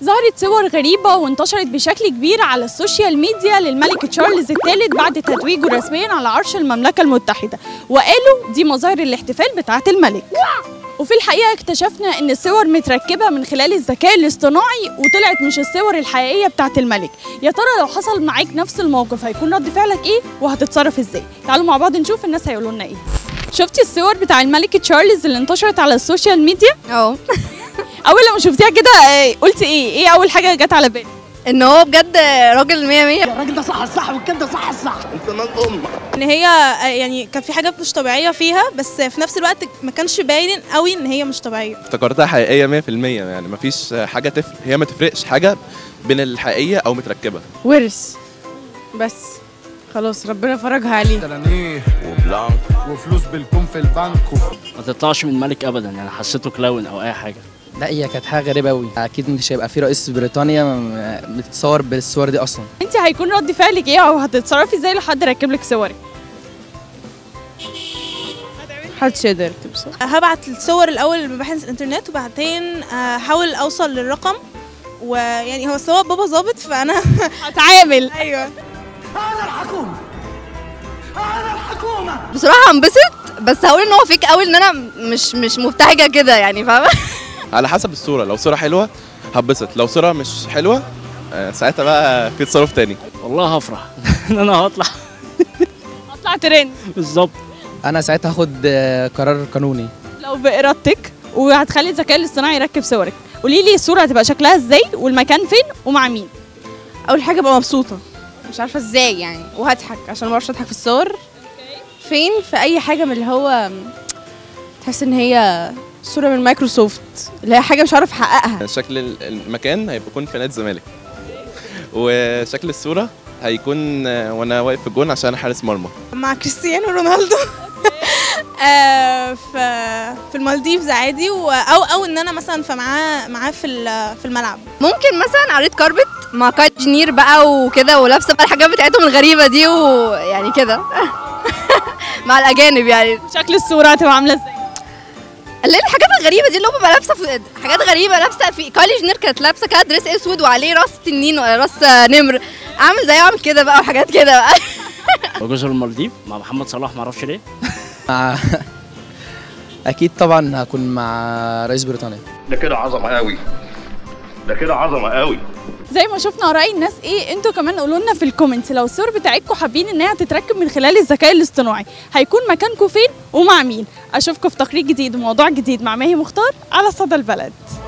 ظهرت صور غريبة وانتشرت بشكل كبير على السوشيال ميديا للملك تشارلز الثالث بعد تتويجه رسميا على عرش المملكة المتحدة وقالوا دي مظاهر الاحتفال بتاعة الملك وفي الحقيقة اكتشفنا ان الصور متركبة من خلال الذكاء الاصطناعي وطلعت مش الصور الحقيقية بتاعة الملك يا ترى لو حصل معاك نفس الموقف هيكون رد فعلك ايه وهتتصرف ازاي تعالوا مع بعض نشوف الناس هيقولوا لنا ايه شفتي الصور بتاع الملك تشارلز اللي انتشرت على السوشيال ميديا اه اول لما شفتيها كده آه، قلتي ايه ايه اول حاجه جت على بالك ان هو بجد راجل مية مية الراجل ده صح الصح والكلام ده صح الصح انت مال ام ان هي آه، يعني كان في حاجات مش طبيعيه فيها بس في نفس الوقت ما كانش باين قوي ان هي مش طبيعيه افتكرتها حقيقيه 100% يعني مفيش حاجه تفرق هي ما تفرقش حاجه بين الحقيقيه او متركبه ورث بس خلاص ربنا فرجها عليه تلانيه وبلانك وفلوس بالكم في البنك ما تطلعش من ملك ابدا يعني حسيته كلاون او اي حاجه لا هي كانت حاجه غريبه قوي اكيد مش هيبقى في رئيس بريطانيا م- بتتصور بالصور دي اصلا انت هيكون رد فعلك ايه او هتتصرفي ازاي لو حد ركب لك صورك محدش يقدر يكتب صح هبعت الصور الاول ببحث الانترنت وبعدين آه، احاول اوصل للرقم ويعني هو سواء بابا ظابط فانا هتعامل ايوه انا الحكومه انا الحكومه بصراحة انبسط بس هقول ان هو فيك قوي ان انا مش مش مبتهجة كده يعني فاهمة على حسب الصوره لو صوره حلوه هبسط لو صوره مش حلوه آه، ساعتها بقى في تصرف تاني والله هفرح ان انا هطلع هطلع ترند بالظبط انا ساعتها هاخد آه، قرار قانوني لو بارادتك وهتخلي الذكاء الاصطناعي يركب صورك قولي لي الصوره هتبقى شكلها ازاي والمكان فين ومع مين اول حاجه ابقى مبسوطه مش عارفه ازاي يعني وهضحك عشان ما بعرفش اضحك في الصور فين في اي حاجه من اللي هو تحس ان هي صوره من مايكروسوفت اللي هي حاجه مش عارف احققها شكل ال- المكان هيكون في نادي الزمالك وشكل الصوره هيكون آه، وانا واقف في الجون عشان حارس مرمى مع كريستيانو رونالدو آه، في في المالديفز عادي و- او او ان انا مثلا فمعاه معاه في ال- في الملعب ممكن مثلا على ريد كاربت مع كايت جنير بقى وكده ولابسة بقى الحاجات بتاعتهم الغريبة دي ويعني كده مع الأجانب يعني شكل الصوره هتبقى عامله ازاي اللي هي الحاجات الغريبة دي اللي هو بيبقى لابسة في حاجات غريبة لابسة في كايلي جنير كانت لابسة كده دريس اسود وعليه راس تنين راس نمر عامل زي اعمل كده بقى وحاجات كده بقى وجزر المالديف مع محمد صلاح معرفش ليه مع اكيد طبعا هكون مع رئيس بريطانيا ده كده عظمه قوي ده كده عظمه قوي زي ما شفنا اراء الناس ايه انتوا كمان قولوا لنا في الكومنتس لو الصور بتاعتكم حابين ان هي تتركب من خلال الذكاء الاصطناعي هيكون مكانكم فين ومع مين اشوفكم في تقرير جديد وموضوع جديد مع ماهي مختار على صدى البلد